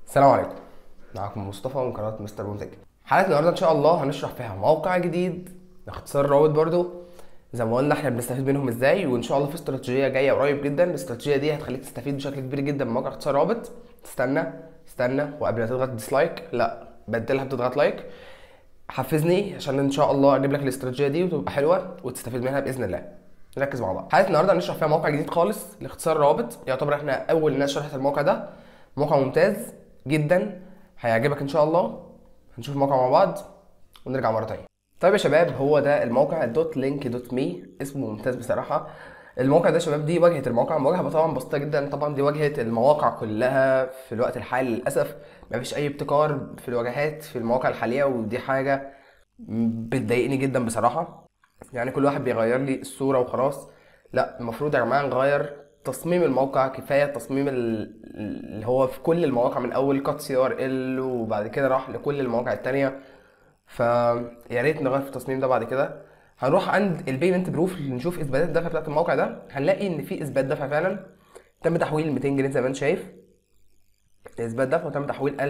السلام عليكم معكم مصطفى من قناه مستر منتج حلقه النهارده ان شاء الله هنشرح فيها موقع جديد باختصار رابط برضو زي ما قلنا احنا بنستفيد منهم ازاي وان شاء الله في استراتيجيه جايه قريب جدا الاستراتيجيه دي هتخليك تستفيد بشكل كبير جدا من موقع اختصار رابط استنى استنى وقبل ما تضغط ديسلايك لا بدلها بتضغط لايك حفزني عشان ان شاء الله اجيب لك الاستراتيجيه دي وتبقى حلوه وتستفيد منها باذن الله نركز مع بعض حلقه النهارده هنشرح فيها موقع جديد خالص لاختصار روابط يعتبر احنا اول ناس شرحت الموقع ده موقع ممتاز جدا هيعجبك ان شاء الله هنشوف الموقع مع بعض ونرجع مره تانية طيب يا شباب هو ده الموقع دوت لينك دوت مي اسمه ممتاز بصراحه الموقع ده يا شباب دي واجهه الموقع واجهه طبعا بسيطه جدا طبعا دي واجهه المواقع كلها في الوقت الحالي للاسف مفيش اي ابتكار في الواجهات في المواقع الحاليه ودي حاجه بتضايقني جدا بصراحه يعني كل واحد بيغير لي الصوره وخلاص لا المفروض يا جماعه نغير تصميم الموقع كفايه تصميم ال- اللي هو في كل المواقع من اول كات سي ار ال وبعد كده راح لكل المواقع التانية فيا ريت نغير في التصميم ده بعد كده هنروح عند البيمنت بروف نشوف اثباتات الدفع بتاعت الموقع ده هنلاقي ان في اثبات دفع فعلا تم تحويل 200 جنيه زي ما انت شايف اثبات دفع وتم تحويل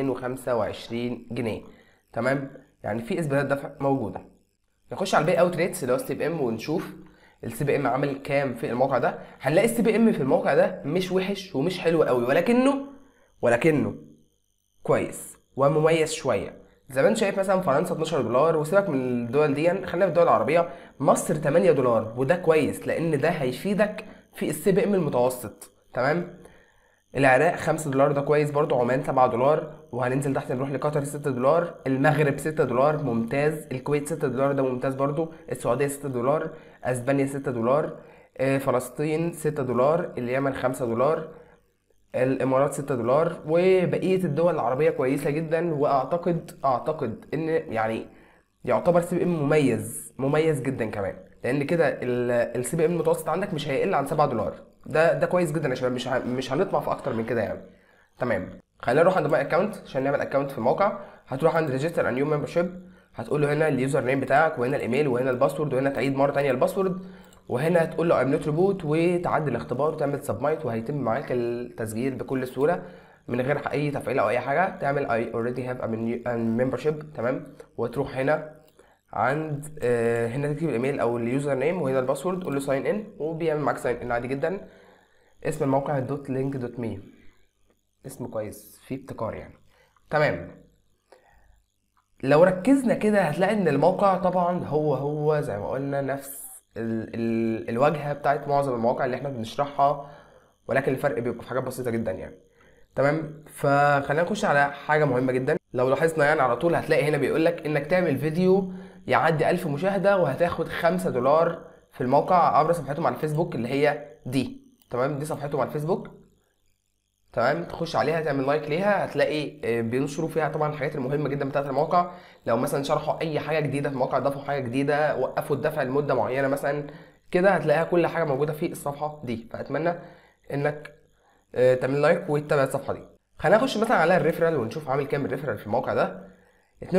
1225 جنيه تمام يعني في اثباتات دفع موجوده نخش على البي اوت ريتس اللي هو السي بي ام ونشوف السي بي ام عامل كام في الموقع ده هنلاقي السي بي ام في الموقع ده مش وحش ومش حلو قوي ولكنه ولكنه كويس ومميز شويه زي ما انت شايف مثلا فرنسا 12 دولار وسيبك من الدول دي خلينا في الدول العربيه مصر 8 دولار وده كويس لان ده هيفيدك في السي بي ام المتوسط تمام العراق 5 دولار ده كويس برضو عمان 7 دولار وهننزل تحت نروح لقطر 6 دولار المغرب 6 دولار ممتاز الكويت 6 دولار ده ممتاز برضو السعودية 6 دولار اسبانيا 6 دولار آه، فلسطين 6 دولار اليمن 5 دولار الامارات 6 دولار وبقيه الدول العربيه كويسه جدا واعتقد اعتقد ان يعني يعتبر سي بي ام مميز مميز جدا كمان لان كده السي بي ام المتوسط عندك مش هيقل عن 7 دولار ده ده كويس جدا يا شباب مش ه- مش هنطمع في اكتر من كده يعني تمام خلينا نروح عند ماي اكونت عشان نعمل اكونت في الموقع هتروح عند ريجستر ا نيو ممبرشيب هتقول له هنا اليوزر نيم بتاعك وهنا الايميل وهنا الباسورد وهنا تعيد مره تانية الباسورد وهنا هتقول له ام نوت ريبوت وتعدي الاختبار وتعمل سبمايت وهيتم معاك التسجيل بكل سهوله من غير اي تفعيل او اي حاجه تعمل اي اوريدي هاف ا ممبرشيب تمام وتروح هنا عند آه، هنا تكتب الايميل او اليوزر نيم وهنا الباسورد قول له ساين ان وبيعمل معاك ساين ان عادي جدا اسم الموقع دوت لينك دوت مي اسم كويس فيه ابتكار يعني تمام لو ركزنا كده هتلاقي ان الموقع طبعا هو هو زي ما قلنا نفس ال ال الواجهه بتاعت معظم المواقع اللي احنا بنشرحها ولكن الفرق بيبقى في حاجات بسيطه جدا يعني تمام فخلينا نخش على حاجه مهمه جدا لو لاحظنا يعني على طول هتلاقي هنا بيقول لك انك تعمل فيديو يعدي 1000 مشاهده وهتاخد 5 دولار في الموقع عبر صفحتهم على الفيسبوك اللي هي دي تمام دي صفحتهم على الفيسبوك تمام تخش عليها تعمل لايك ليها هتلاقي آه، بينشروا فيها طبعا الحاجات المهمه جدا بتاعه الموقع لو مثلا شرحوا اي حاجه جديده في الموقع ضافوا حاجه جديده وقفوا الدفع لمده معينه مثلا كده هتلاقيها كل حاجه موجوده في الصفحه دي فاتمنى انك آه، تعمل لايك وتتابع الصفحه دي خلينا نخش مثلا على الريفرال ونشوف عامل كام الريفرال في الموقع ده 22%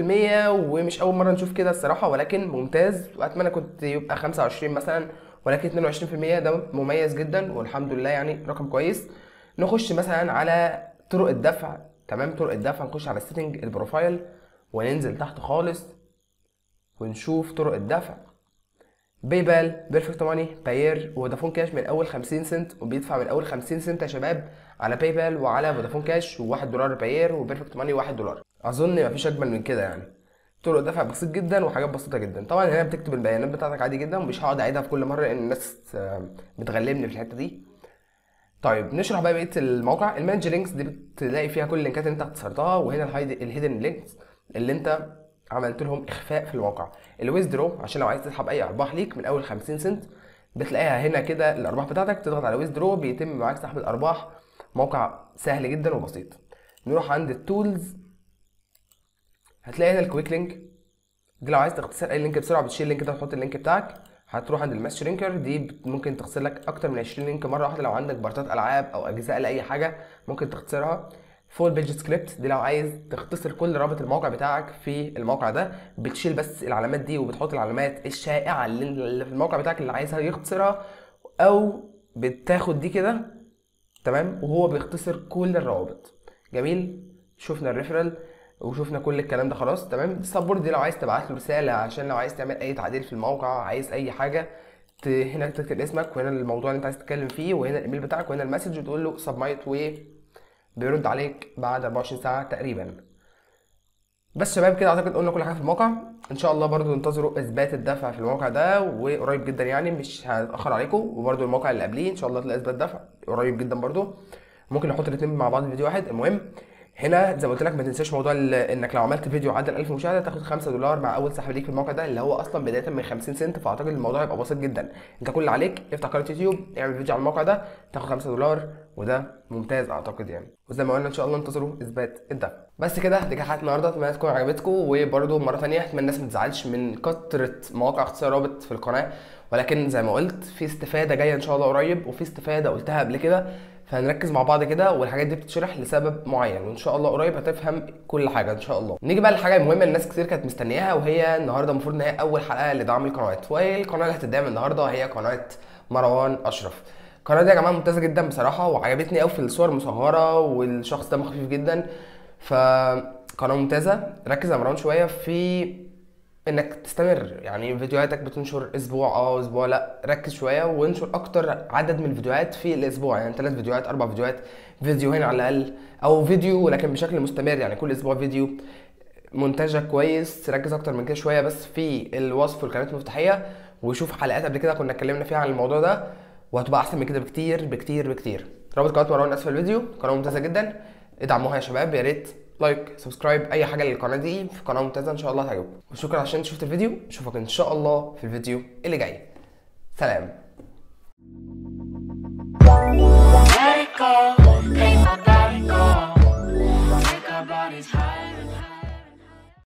ومش اول مره نشوف كده الصراحه ولكن ممتاز واتمنى كنت يبقى 25 مثلا ولكن 22% ده مميز جدا والحمد لله يعني رقم كويس نخش مثلا على طرق الدفع تمام طرق الدفع نخش على السيتنج البروفايل وننزل تحت خالص ونشوف طرق الدفع باي بال بيرفكت ماني باير وفودافون كاش من اول 50 سنت وبيدفع من اول 50 سنت يا شباب على باي بال وعلى فودافون كاش و1 دولار باير وبيرفكت ماني 1 دولار اظن مفيش اجمل من كده يعني طرق دفع بسيط جدا وحاجات بسيطه جدا طبعا هنا بتكتب البيانات بتاعتك عادي جدا ومش هقعد اعيدها في كل مره لان الناس آه، بتغلبني في الحته دي طيب نشرح بقى بقيه الموقع المانج لينكس دي بتلاقي فيها كل اللينكات اللي انت اختصرتها وهنا الهايد الهيدن لينكس اللي انت عملت لهم اخفاء في الموقع الويزدرو عشان لو عايز تسحب اي ارباح ليك من اول 50 سنت بتلاقيها هنا كده الارباح بتاعتك تضغط على ويزدرو بيتم معاك سحب الارباح موقع سهل جدا وبسيط نروح عند التولز هتلاقي هنا الكويك لينك دي لو عايز تختصر اي لينك بسرعه بتشيل اللينك ده وتحط اللينك بتاعك هتروح عند الماس شرينكر دي بت- ممكن تختصر لك اكتر من 20 لينك مره واحده لو عندك بارتات العاب او اجزاء لاي حاجه ممكن تختصرها فول بيج سكريبت دي لو عايز تختصر كل رابط الموقع بتاعك في الموقع ده بتشيل بس العلامات دي وبتحط العلامات الشائعه اللي اللي في الموقع بتاعك اللي عايزها يختصرها او بتاخد دي كده تمام وهو بيختصر كل الروابط جميل شفنا الريفرال وشفنا كل الكلام ده خلاص تمام السبورت دي لو عايز تبعت له رساله عشان لو عايز تعمل اي تعديل في الموقع عايز اي حاجه ت- هنا تكتب اسمك وهنا الموضوع اللي انت عايز تتكلم فيه وهنا الايميل بتاعك وهنا المسج وتقول له سبمايت و بيرد عليك بعد 24 ساعه تقريبا بس شباب كده اعتقد قلنا كل حاجه في الموقع ان شاء الله برضو انتظروا اثبات الدفع في الموقع ده وقريب جدا يعني مش هتاخر عليكم وبرضو الموقع اللي قبليه ان شاء الله تلاقي اثبات دفع قريب جدا برضو ممكن نحط الاثنين مع بعض في فيديو واحد المهم هنا زي ما قلت لك ما تنساش موضوع ال- انك لو عملت فيديو عدى ال 1000 مشاهده تاخد 5 دولار مع اول سحب ليك في الموقع ده اللي هو اصلا بدايه من 50 سنت فاعتقد الموضوع هيبقى بسيط جدا انت كل اللي عليك افتح قناه يوتيوب اعمل فيديو على الموقع ده تاخد 5 دولار وده ممتاز اعتقد يعني وزي ما قلنا ان شاء الله انتظروا اثبات الدفع بس كده دي كانت حلقه النهارده اتمنى تكون عجبتكم وبرده مره ثانيه اتمنى الناس ما تزعلش من كثره مواقع اختصار رابط في القناه ولكن زي ما قلت في استفاده جايه ان شاء الله قريب وفي استفاده قلتها قبل كده فهنركز مع بعض كده والحاجات دي بتتشرح لسبب معين وان شاء الله قريب هتفهم كل حاجه ان شاء الله نيجي بقى للحاجه المهمه اللي ناس كتير كانت مستنياها وهي النهارده المفروض ان هي اول حلقه لدعم القنوات والقناه اللي هتدعم النهارده هي قناه مروان اشرف القناه دي يا جماعه ممتازه جدا بصراحه وعجبتني قوي في الصور المصغره والشخص ده خفيف جدا فقناه ممتازه ركز يا مروان شويه في انك تستمر يعني فيديوهاتك بتنشر اسبوع اه اسبوع لا ركز شويه وانشر اكتر عدد من الفيديوهات في الاسبوع يعني ثلاث فيديوهات اربع فيديوهات فيديوهين على الاقل او فيديو لكن بشكل مستمر يعني كل اسبوع فيديو مونتاجك كويس ركز اكتر من كده شويه بس في الوصف والكلمات المفتاحيه وشوف حلقات قبل كده كنا اتكلمنا فيها عن الموضوع ده وهتبقى احسن من كده بكتير بكتير بكتير رابط قناه مروان اسفل الفيديو قناه ممتازه جدا ادعموها يا شباب يا ريت لايك سبسكرايب اي حاجه للقناه دي في قناه ممتازه ان شاء الله هتعجبكم وشكرا عشان شفت الفيديو اشوفك ان شاء الله في الفيديو اللي جاي سلام Let it go.